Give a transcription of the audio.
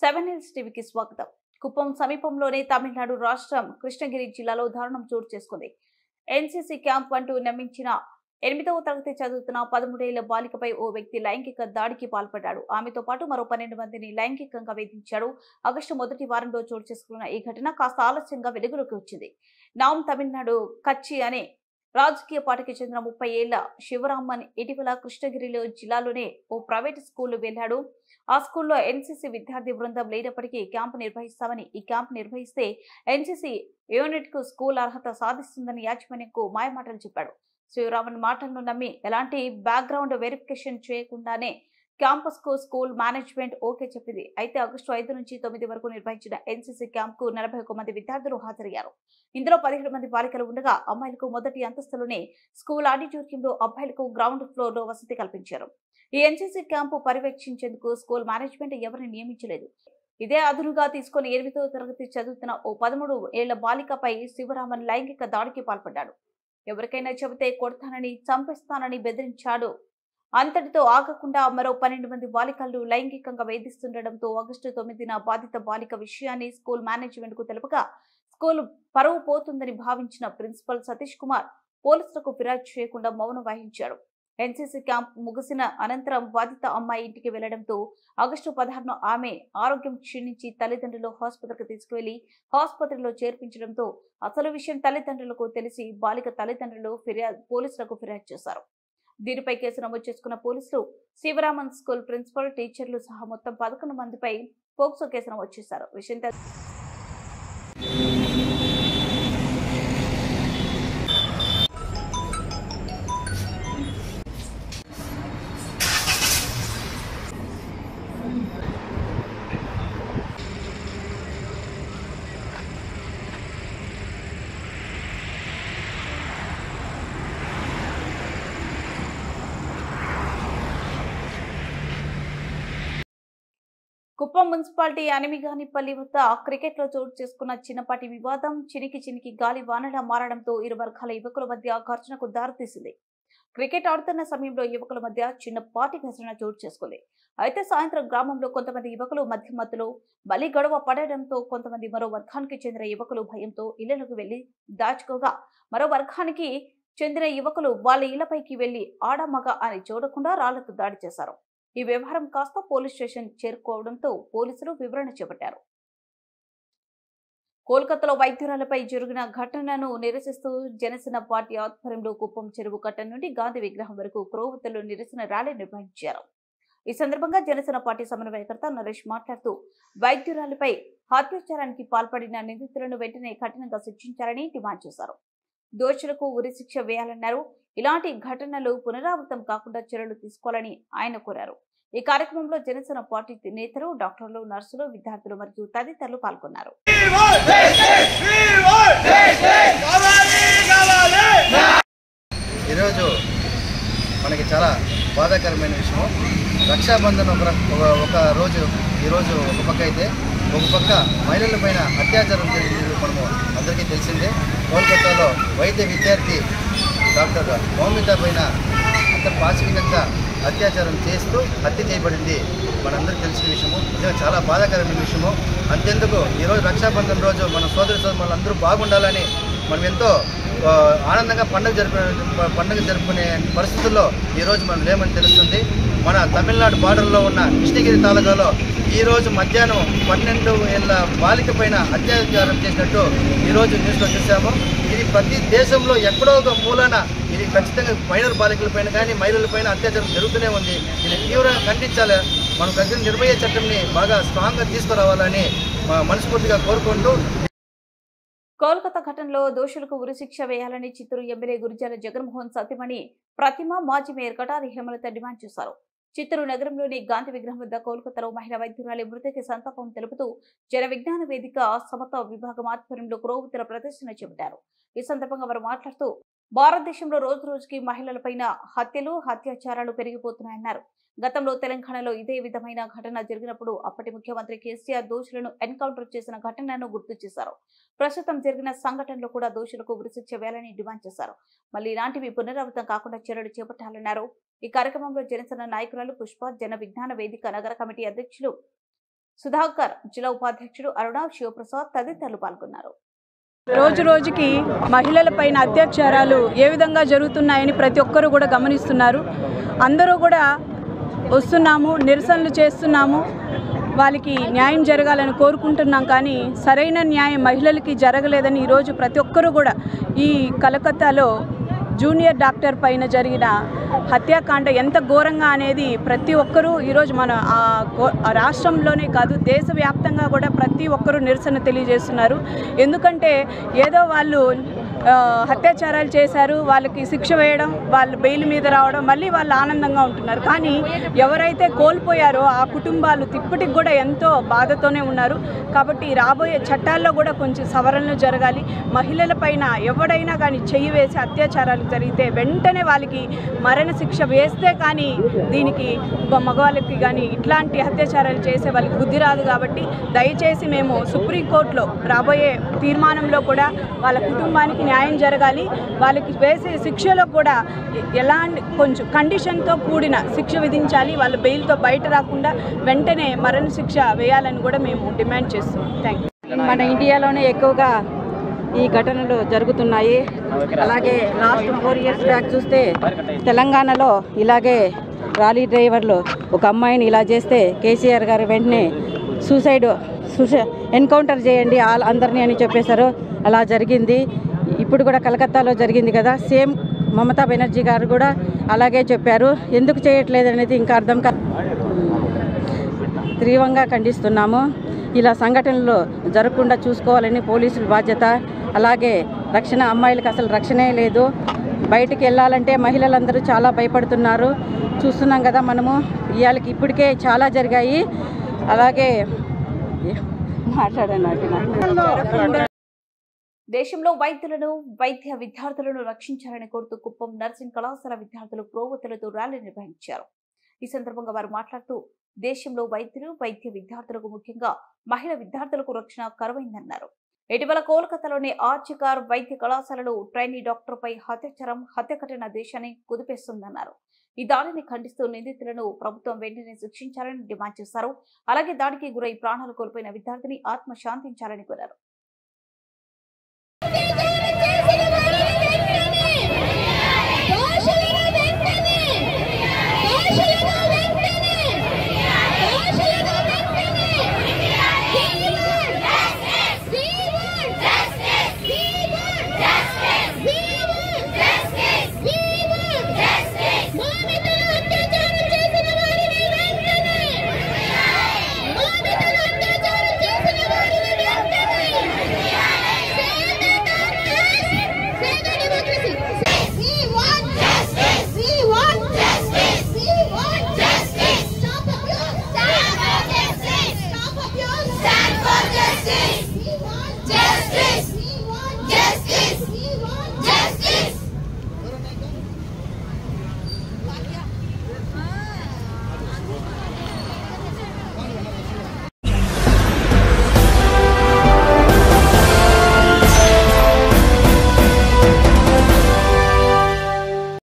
seven hills టీవీకి స్వాగతం కుప్పం సమీపంలోని తమిళనాడు రాష్ట్రం కృష్ణగిరి జిల్లాలో దారుణం చోటు చేసుకుంది ఎన్సీసీ క్యాంప్ అంటూ నమ్మించిన ఎనిమిదవ తరగతి చదువుతున్న పదమూడేళ్ల బాలికపై ఓ వ్యక్తి లైంగిక దాడికి పాల్పడ్డాడు ఆమెతో పాటు మరో పన్నెండు మందిని లైంగికంగా వేధించాడు ఆగస్టు మొదటి వారంలో చోటు చేసుకున్న ఈ ఘటన కాస్త ఆలస్యంగా వెలుగులోకి వచ్చింది నామ్ తమిళనాడు కచ్చి అనే రాజకీయ పార్టీకి చెందిన ముప్పై ఏళ్ల శివరామన్ ఇటీవల కృష్ణగిరిలో జిల్లాలోనే ఓ ప్రైవేట్ స్కూల్ వెళ్లాడు ఆ స్కూల్లో ఎన్సీసీ విద్యార్థి బృందం లేనప్పటికీ క్యాంపు నిర్వహిస్తామని ఈ క్యాంపు నిర్వహిస్తే ఎన్సీసీ యూనిట్ కు స్కూల్ అర్హత సాధిస్తుందని యాజమాన్యంకు మాయమాటలు చెప్పాడు శివరామన్ మాటలను నమ్మి ఎలాంటి బ్యాక్గ్రౌండ్ వెరిఫికేషన్ చేయకుండానే క్యాంపస్ కు స్కూల్ మేనేజ్మెంట్ ఓకే చెప్పింది అయితే ఆగస్టు ఐదు నుంచి తొమ్మిది వరకు నిర్వహించిన ఎన్సీసీ క్యాంప్ కు నలభై ఒక్క మంది విద్యార్థులు హాజరయ్యారు ఇందులో పదిహేడు మంది బాలికలు ఉండగా అమ్మాయిలకు మొదటి అంతస్తులోనే స్కూల్ ఆడిటోరియంలో అబ్బాయిలకు గ్రౌండ్ ఫ్లోర్ లో వసతి కల్పించారు ఈ ఎన్సీసీ క్యాంపు పర్యవేక్షించేందుకు స్కూల్ మేనేజ్మెంట్ ఎవరిని నియమించలేదు ఇదే అదునుగా తీసుకుని ఎనిమిదవ తరగతి చదువుతున్న ఓ పదమూడు ఏళ్ల బాలికపై శివరామన్ లైంగిక దాడికి పాల్పడ్డాడు ఎవరికైనా చెబితే కొడతానని చంపేస్తానని బెదిరించాడు అంతటితో ఆగకుండా మరో పన్నెండు మంది బాలికలను లైంగికంగా వేధిస్తుండటంతో ఆగస్టు తొమ్మిదిన బాధిత బాలిక విషయాన్ని స్కూల్ మేనేజ్మెంట్ కు తెలుపగా స్కూల్ పరువు పోతుందని భావించిన ప్రిన్సిపల్ సతీష్ కుమార్ పోలీసులకు ఫిర్యాదు చేయకుండా మౌనం వహించాడు ఎన్సీసీ క్యాంప్ ముగిసిన అనంతరం బాధిత అమ్మాయి ఇంటికి వెళ్లడంతో ఆగస్టు పదహారున ఆమె ఆరోగ్యం క్షీణించి తల్లిదండ్రులు ఆసుపత్రికి తీసుకువెళ్లి ఆసుపత్రిలో చేర్పించడంతో అసలు విషయం తల్లిదండ్రులకు తెలిసి బాలిక తల్లిదండ్రులు ఫిర్యాదు పోలీసులకు ఫిర్యాదు చేశారు దీనిపై కేసు నమోదు చేసుకున్న పోలీసులు శివరామన్ స్కూల్ ప్రిన్సిపల్ టీచర్లు సహా మొత్తం పదకొండు మందిపై పోక్సో కేసు నమోదు చేశారు విషయం తెలి- కుప్పం మున్సిపాలిటీ అనిమిగానిపల్లి వద్ద క్రికెట్ లో చోటు చేసుకున్న చిన్నపాటి వివాదం చినికి చినికి గాలి వానలా మారడంతో ఇరు వర్గాల యువకుల మధ్య ఘర్షణకు దారితీసింది క్రికెట్ ఆడుతున్న సమయంలో యువకుల మధ్య చిన్నపాటి ఘర్షణ చోటు చేసుకుంది అయితే సాయంత్రం గ్రామంలో కొంతమంది యువకులు మధ్య మధ్యలో బలి గొడవ పడడంతో కొంతమంది మరో వర్గానికి చెందిన యువకులు భయంతో ఇళ్లకు వెళ్లి దాచుకోగా మరో వర్గానికి చెందిన యువకులు వాళ్ళ ఇళ్లపైకి వెళ్లి ఆడమగ అని చూడకుండా రాళ్లతో దాడి చేశారు ఈ వ్యవహారం కాస్త పోలీస్ స్టేషన్ చేరుకోవడంతో పోలీసులు వివరణ చేపట్టారు కోల్కతాలో వైద్యురాలపై జరిగిన ఘటనను నిరసిస్తూ జనసేన పార్టీ ఆధ్వర్యంలో కుప్పం చెరువు కట్ట నుండి గాంధీ విగ్రహం వరకు క్రోవతలో నిరసన ర్యాలీ నిర్వహించారు ఈ సందర్భంగా జనసేన పార్టీ సమన్వయకర్త నరేష్ మాట్లాడుతూ వైద్యురాలపై హత్యాచారానికి పాల్పడిన నిందితులను వెంటనే కఠినంగా శిక్షించాలని డిమాండ్ చేశారు దోషులకు ఉరిశిక్ష వేయాలన్నారు ఇలాంటి ఘటనలు పునరావృతం కాకుండా చర్యలు తీసుకోవాలని ఆయన కోరారు ఈ కార్యక్రమంలో జనసేన పార్టీ నేతలు డాక్టర్లు నర్సులు విద్యార్థులు మరియు తదితరులు పాల్గొన్నారు ఈరోజు మనకి చాలా బాధాకరమైన విషయం రక్షాబంధన్ ఒక రక- ఒక- ఒక రోజు ఈరోజు ఒక పక్క అయితే ఒక పక్క మహిళల పైన అత్యాచారం జరిగింది మనము అందరికీ తెలిసిందే కోల్కతాలో వైద్య విద్యార్థి డాక్టర్ మౌమిత పైన అంత పాశవికంగా అత్యాచారం చేస్తూ హత్య చేయబడింది మనందరికీ తెలిసిన విషయము నిజంగా చాలా బాధాకరమైన విషయము అంతెందుకు ఈరోజు రక్షాబంధన్ రోజు మన సోదరి సోదరులు అందరూ బాగుండాలని మనం ఎంతో ఆ, ఆనందంగా పండుగ జరుపుకునే పండుగ జరుపుకునే పరిస్థితుల్లో ఈరోజు మనం లేమని తెలుస్తుంది మన తమిళనాడు బార్డర్లో ఉన్న కృష్ణగిరి తాలూకాలో ఈరోజు మధ్యాహ్నం పన్నెండు ఏళ్ళ బాలిక పైన అత్యాచారం చేసినట్టు ఈరోజు న్యూస్లో చూసాము ఇది ప్రతి దేశంలో ఎక్కడో ఒక మూలన ఇది ఖచ్చితంగా మైనర్ బాలికల పైన కానీ మహిళల పైన అత్యాచారం జరుగుతూనే ఉంది ఇది తీవ్రంగా ఖండించాలి మనం ఖచ్చితంగా నిర్భయ చట్టంని బాగా స్ట్రాంగ్గా తీసుకురావాలని ఆ, మనస్ఫూర్తిగా కోరుకుంటూ కోల్కతా ఘటనలో దోషులకు ఉరిశిక్ష వేయాలని చిత్తూరు ఎమ్మెల్యే గురిజాల జగన్మోహన్ సత్యమణి ప్రతిమ మాజీ మేయర్ కటారి హేమలత డిమాండ్ చేశారు చిత్తూరు నగరంలోని గాంధీ విగ్రహం వద్ద కోల్కతాలో మహిళా వైద్యురాలి మృతికి సంతాపం తెలుపుతూ జన విజ్ఞాన వేదిక సమత విభాగం ఆధ్వర్యంలో క్రోవుతల ప్రదర్శన చేపట్టారు ఈ సందర్భంగా వారు మాట్లాడుతూ భారతదేశంలో రోజు రోజుకి మహిళలపైన హత్యలు అత్యాచారాలు పెరిగిపోతున్నాయన్నారు గతంలో తెలంగాణలో ఇదే విధమైన ఘటన జరిగినప్పుడు అప్పటి ముఖ్యమంత్రి కేసీఆర్ దోషులను ఎన్కౌంటర్ చేసిన ఘటనను గుర్తు చేశారు ప్రస్తుతం జరిగిన సంఘటనలో కూడా దోషులకు ఉరిశిక్ష వేయాలని డిమాండ్ చేశారు మళ్ళీ ఇలాంటివి పునరావృతం కాకుండా చర్యలు చేపట్టాలన్నారు ఈ కార్యక్రమంలో జనసేన నాయకురాలు పుష్ప జన విజ్ఞాన వేదిక నగర కమిటీ అధ్యక్షులు సుధాకర్ జిల్లా ఉపాధ్యక్షుడు అరుణ శివప్రసాద్ తదితరులు పాల్గొన్నారు రోజు రోజుకి మహిళలపైన అత్యాచారాలు ఏ విధంగా జరుగుతున్నాయని ప్రతి ఒక్కరూ కూడా గమనిస్తున్నారు అందరూ కూడా వస్తున్నాము నిరసనలు చేస్తున్నాము వాళ్ళకి న్యాయం జరగాలని కోరుకుంటున్నాం కానీ సరైన న్యాయం మహిళలకి జరగలేదని ఈరోజు ప్రతి ఒక్కరూ కూడా ఈ కలకత్తాలో జూనియర్ డాక్టర్ పైన జరిగిన హత్యాకాండ ఎంత ఘోరంగా అనేది ప్రతి ఒక్కరూ ఈరోజు మన ఆ గో- ఆ రాష్ట్రంలోనే కాదు దేశవ్యాప్తంగా కూడా ప్రతి ఒక్కరూ నిరసన తెలియజేస్తున్నారు ఎందుకంటే ఏదో వాళ్ళు ఆ, అత్యాచారాలు చేశారు వాళ్ళకి శిక్ష వేయడం వాళ్ళు బెయిల్ మీద రావడం మళ్ళీ వాళ్ళు ఆనందంగా ఉంటున్నారు కానీ ఎవరైతే కోల్పోయారో ఆ కుటుంబాలు ఇప్పటికి కూడా ఎంతో బాధతోనే ఉన్నారు కాబట్టి రాబోయే చట్టాల్లో కూడా కొంచెం సవరణలు జరగాలి మహిళల పైన ఎవడైనా కానీ చెయ్యి వేసి అత్యాచారాలు జరిగితే వెంటనే వాళ్ళకి మరణ శిక్ష వేస్తే కానీ దీనికి గ- మగవాళ్ళకి కానీ ఇట్లాంటి అత్యాచారాలు చేసే వాళ్ళకి బుద్ధి రాదు కాబట్టి దయచేసి మేము సుప్రీంకోర్టులో రాబోయే తీర్మానంలో కూడా వాళ్ళ కుటుంబానికి న్యాయం జరగాలి వాళ్ళకి వేసే శిక్షలో కూడా ఎ- ఎలాంటి కొంచెం కండిషన్తో కూడిన శిక్ష విధించాలి వాళ్ళ బెయిల్తో బయట రాకుండా వెంటనే మరణ శిక్ష వేయాలని కూడా మేము డిమాండ్ చేస్తున్నాం థ్యాంక్ యూ మన ఇండియాలోనే ఎక్కువగా ఈ ఘటనలు జరుగుతున్నాయి అలాగే లాస్ట్ ఫోర్ ఇయర్స్ బ్యాక్ చూస్తే తెలంగాణలో ఇలాగే రాలీ డ్రైవర్లు ఒక అమ్మాయిని ఇలా చేస్తే కేసీఆర్ గారు వెంటనే సూసైడ్ సూసై ఎన్కౌంటర్ చేయండి ఆల్ అందరినీ అని చెప్పేశారు అలా జరిగింది ఇప్పుడు కూడా కలకత్తాలో జరిగింది కదా సేమ్ మమతా బెనర్జీ గారు కూడా అలాగే చెప్పారు ఎందుకు చేయట్లేదు అనేది ఇంకా అర్థం కా తీవ్రంగా ఖండిస్తున్నాము ఇలా సంఘటనలు జరగకుండా చూసుకోవాలని పోలీసుల బాధ్యత అలాగే రక్షణ అమ్మాయిలకు అసలు రక్షణే లేదు బయటికి వెళ్ళాలంటే మహిళలందరూ చాలా భయపడుతున్నారు చూస్తున్నాం కదా మనము ఇవాళకి ఇప్పటికే చాలా జరిగాయి అలాగే మాట్లాడాను నాకు దేశంలో వైద్యులను వైద్య విద్యార్థులను రక్షించాలని కోరుతూ కుప్పం నర్సింగ్ కళాశాల విద్యార్థులు ప్రోవతులతో ర్యాలీ నిర్వహించారు ఈ సందర్భంగా వారు మాట్లాడుతూ దేశంలో వైద్యులు వైద్య విద్యార్థులకు ముఖ్యంగా మహిళా విద్యార్థులకు రక్షణ కరువైందన్నారు ఇటీవల కోల్కతాలోని ఆర్చికార్ వైద్య కళాశాలలో ట్రైనీ డాక్టర్ పై హత్యాచారం హత్య కఠిన దేశాన్ని కుదిపేస్తుందన్నారు ఈ దాడిని ఖండిస్తూ నిందితులను ప్రభుత్వం వెంటనే శిక్షించాలని డిమాండ్ చేశారు అలాగే దాడికి గురై ప్రాణాలు కోల్పోయిన విద్యార్థిని ఆత్మ శాంతించాలని కోరారు